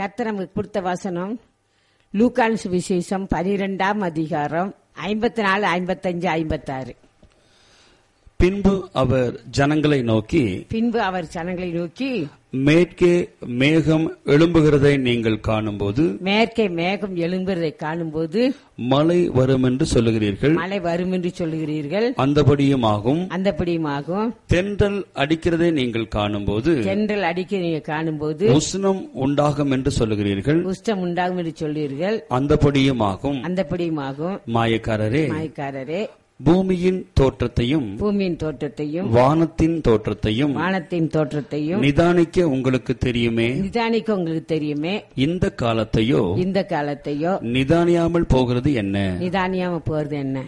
கர்த்தர் நமக்கு கொடுத்த வசனம் லூக்கான் சுவிசேஷம் பனிரெண்டாம் அதிகாரம் ஐம்பத்தி நாலு ஐம்பத்தஞ்சு ஐம்பத்தாறு பின்பு அவர் ஜனங்களை நோக்கி பின்பு அவர் ஜனங்களை நோக்கி மேற்கே மேகம் எழும்புகிறதை நீங்கள் காணும்போது மேற்கே மேகம் எழும்புறதை காணும்போது மழை வரும் என்று சொல்லுகிறீர்கள் மழை வரும் என்று சொல்லுகிறீர்கள் அந்தபடியுமாகும் அந்தபடியுமாகும் தென்றல் அடிக்கிறதை நீங்கள் காணும்போது தென்றல் அடிக்க நீங்க காணும்போது உஷ்ணம் உண்டாகும் என்று சொல்லுகிறீர்கள் உஷ்டம் உண்டாகும் என்று சொல்லுவீர்கள் அந்தபடியுமாகும் அந்தபடியுமாகும் மாயக்காரரே மாய்க்காரரே பூமியின் தோற்றத்தையும் பூமியின் தோற்றத்தையும் வானத்தின் தோற்றத்தையும் வானத்தின் தோற்றத்தையும் நிதானிக்க உங்களுக்கு தெரியுமே நிதானிக்க உங்களுக்கு தெரியுமே இந்த காலத்தையோ இந்த காலத்தையோ நிதானியாமல் போகிறது என்ன நிதானியாம போறது என்ன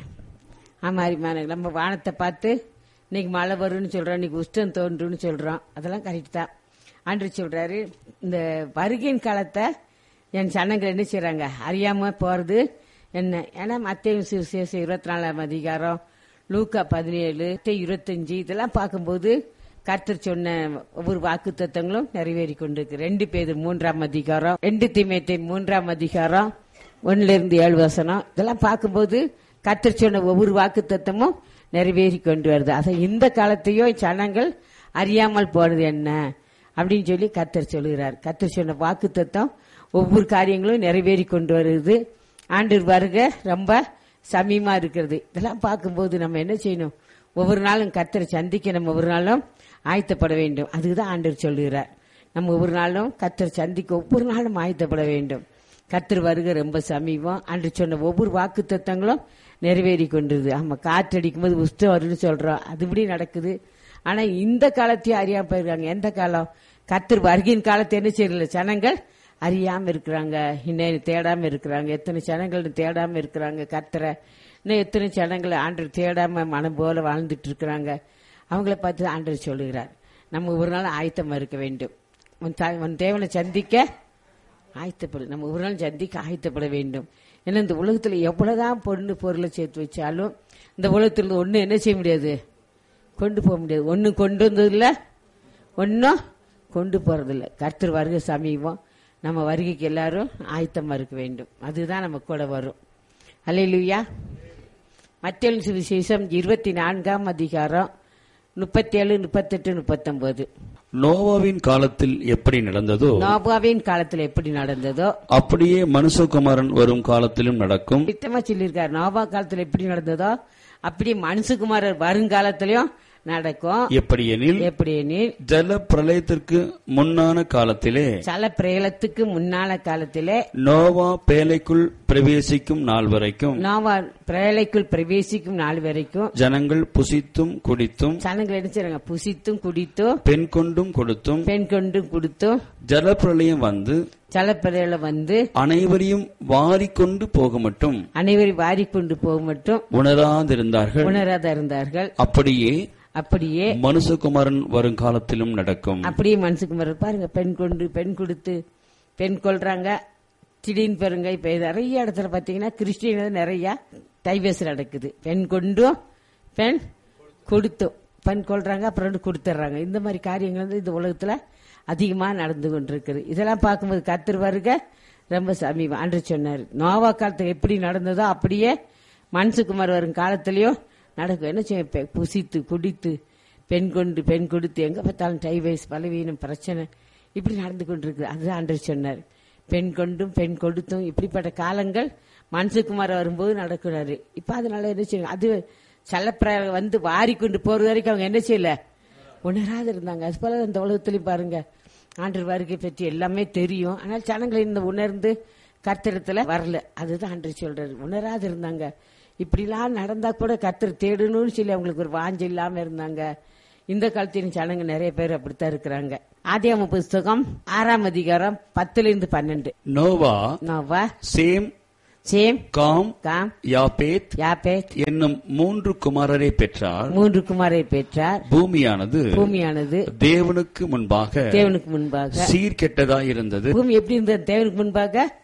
ஆமா அருமையான நம்ம வானத்தை பார்த்து இன்னைக்கு மழை வரும்னு சொல்றோம் இன்னைக்கு உஷ்டம் தோன்றும்னு சொல்றோம் அதெல்லாம் கரெக்ட் தான் ஆண்டு சொல்றாரு இந்த வருகையின் காலத்தை என் சனங்கள் என்ன செய்றாங்க அறியாம போறது என்ன ஏன்னா மத்திய சுவிசேஷம் இருபத்தி நாலாம் அதிகாரம் லூக்கா பதினேழு இருபத்தஞ்சு இதெல்லாம் பார்க்கும்போது கர்த்தர் சொன்ன ஒவ்வொரு வாக்கு தத்தங்களும் நிறைவேறி கொண்டிருக்கு ரெண்டு பேர் மூன்றாம் அதிகாரம் ரெண்டு தீமையத்தின் மூன்றாம் அதிகாரம் ஒன்னுல இருந்து ஏழு வசனம் இதெல்லாம் பார்க்கும்போது கர்த்தர் சொன்ன ஒவ்வொரு வாக்கு தத்தமும் நிறைவேறி கொண்டு வருது அதை இந்த காலத்தையோ ஜனங்கள் அறியாமல் போனது என்ன அப்படின்னு சொல்லி கர்த்தர் சொல்லுகிறார் கர்த்தர் சொன்ன வாக்கு தத்தம் ஒவ்வொரு காரியங்களும் நிறைவேறி கொண்டு வருது ஆண்டு வருக ரொம்ப சமீமா இருக்கிறது இதெல்லாம் பார்க்கும்போது நம்ம என்ன செய்யணும் ஒவ்வொரு நாளும் கர்த்தரை சந்திக்க நம்ம ஒவ்வொரு நாளும் ஆயத்தப்பட வேண்டும் அதுதான் ஆண்டவர் சொல்லுகிறார் நம்ம ஒவ்வொரு நாளும் கர்த்தரை சந்திக்க ஒவ்வொரு நாளும் ஆயத்தப்பட வேண்டும் கர்த்தர் வருக ரொம்ப சமீபம் அன்று சொன்ன ஒவ்வொரு வாக்கு தத்தங்களும் நிறைவேறி கொண்டிருது ஆமா காற்றடிக்கும் போது உஷ்டம் வரும்னு சொல்றோம் அதுபடி நடக்குது ஆனா இந்த காலத்தையும் அறியாம போயிருக்காங்க எந்த காலம் கர்த்தர் வருகையின் காலத்தை என்ன செய்யல ஜனங்கள் அறியாம இருக்கிறாங்க இன்னும் தேடாம இருக்கிறாங்க எத்தனை ஜனங்கள் தேடாம இருக்கிறாங்க கர்த்தரை இன்னும் எத்தனை ஜனங்கள் ஆண்டர் தேடாம மனம் போல வாழ்ந்துட்டு இருக்கிறாங்க அவங்கள பார்த்து ஆண்டர் சொல்லுகிறார் நம்ம ஒரு நாள் ஆயத்தமா இருக்க வேண்டும் உன் தா- உன் தேவனை சந்திக்க ஆயத்தப்படு நம்ம ஒரு நாள் சந்திக்க ஆயத்தப்பட வேண்டும் ஏன்னா இந்த உலகத்துல எவ்வளவுதான் பொண்ணு பொருளை சேர்த்து வச்சாலும் இந்த உலகத்துல ஒண்ணு என்ன செய்ய முடியாது கொண்டு போக முடியாது ஒண்ணு கொண்டு வந்ததில்ல ஒன்னும் கொண்டு போறதில்ல கர்த்தர் வருகை சமீபம் நம்ம வருகைக்கு எல்லாரும் ஆயத்தமா இருக்க வேண்டும் அதுதான் நம்ம கூட வரும் அல்லையா மத்திய சுவிசேஷம் இருபத்தி நான்காம் அதிகாரம் முப்பத்தேழு முப்பத்தெட்டு முப்பத்தொன்பது நோவாவின் காலத்தில் எப்படி நடந்ததோ நோபாவின் காலத்துல எப்படி நடந்ததோ அப்படியே மனுஷகுமாரன் வரும் காலத்திலும் நடக்கும் திட்டமா சொல்லியிருக்காரு நோபா காலத்துல எப்படி நடந்ததோ அப்படி மனுஷகுமாரர் வருங்காலத்திலயும் நடக்கும் எப்படி எனில் எப்படி எனில் ஜல பிரளயத்திற்கு முன்னான காலத்திலே சல பிரேலத்துக்கு முன்னால காலத்திலே நோவா பேலைக்குள் பிரவேசிக்கும் நாள் வரைக்கும் நோவா பிரேலைக்குள் பிரவேசிக்கும் நாள் வரைக்கும் ஜனங்கள் புசித்தும் குடித்தும் சனங்கள் என்ன செய்றாங்க புசித்தும் குடித்தும் பெண் கொண்டும் கொடுத்தும் பெண் கொண்டும் கொடுத்தும் ஜலப்பிரளயம் வந்து சலப்பிரையில வந்து அனைவரையும் வாரிக்கொண்டு போக மட்டும் அனைவரும் வாரிக்கொண்டு போக மட்டும் உணராதிருந்தார்கள் உணராத இருந்தார்கள் அப்படியே அப்படியே மனுஷகுமாரன் வருங்காலத்திலும் நடக்கும் அப்படியே மனசுக்கு வர பாருங்க பெண் கொண்டு பெண் கொடுத்து பெண் கொள்றாங்க திடீர்னு பாருங்க இப்ப நிறைய இடத்துல பாத்தீங்கன்னா கிறிஸ்டியன் நிறைய டைவர்ஸ் நடக்குது பெண் கொண்டும் பெண் கொடுத்தும் பெண் கொள்றாங்க அப்புறம் வந்து கொடுத்துட்றாங்க இந்த மாதிரி காரியங்கள் வந்து இந்த உலகத்துல அதிகமா நடந்து கொண்டிருக்குது இதெல்லாம் பார்க்கும்போது கத்தர் வருக ரொம்ப சமீபம் அன்று சொன்னார் நோவா காலத்துல எப்படி நடந்ததோ அப்படியே மனசுக்குமார் வரும் காலத்திலயும் நடக்கும் என்ன செய்யும் பெ- புசித்து குடித்து பெண் கொண்டு பெண் கொடுத்து எங்க பார்த்தாலும் டைவைஸ் பலவீனம் பிரச்சனை இப்படி நடந்து கொண்டிருக்கு அதுதான் ஆண்டவர் சொன்னார் பெண் கொண்டும் பெண் கொடுத்தும் இப்படிப்பட்ட காலங்கள் மனசுக்குமார் வரும்போது நடக்கிறாரு இப்ப அதனால என்ன செய்யும் அது சல்லப்பிர வந்து வாரி கொண்டு போறது வரைக்கும் அவங்க என்ன செய்யல உணராது இருந்தாங்க அது போல இந்த உலகத்திலையும் பாருங்க ஆண்டவர் வருகை பற்றி எல்லாமே தெரியும் ஆனால் ஜனங்கள் இந்த உணர்ந்து கர்த்தரத்துல வரல அதுதான் ஆண்டவர் சொல்றாரு உணராது இருந்தாங்க இப்படிலாம் நடந்தா கூட கர்த்தர் தேடணும்னு சொல்லி அவங்களுக்கு ஒரு வாஞ்சை இல்லாம இருந்தாங்க இந்த காலத்தின் ஜனங்க நிறைய பேர் அப்படித்தான் இருக்கிறாங்க ஆதியாம புஸ்தகம் ஆறாம் அதிகாரம் பத்துல இருந்து பன்னெண்டு Noah Noah Shem Shem Ham Ham Japheth Japheth என்னும் மூன்று குமாரரை பெற்றார் மூன்று குமாரை பெற்றார் பூமியானது பூமியானது தேவனுக்கு முன்பாக தேவனுக்கு முன்பாக சீர்கெட்டதாய் இருந்தது பூமி எப்படி இருந்தது தேவனுக்கு முன்பாக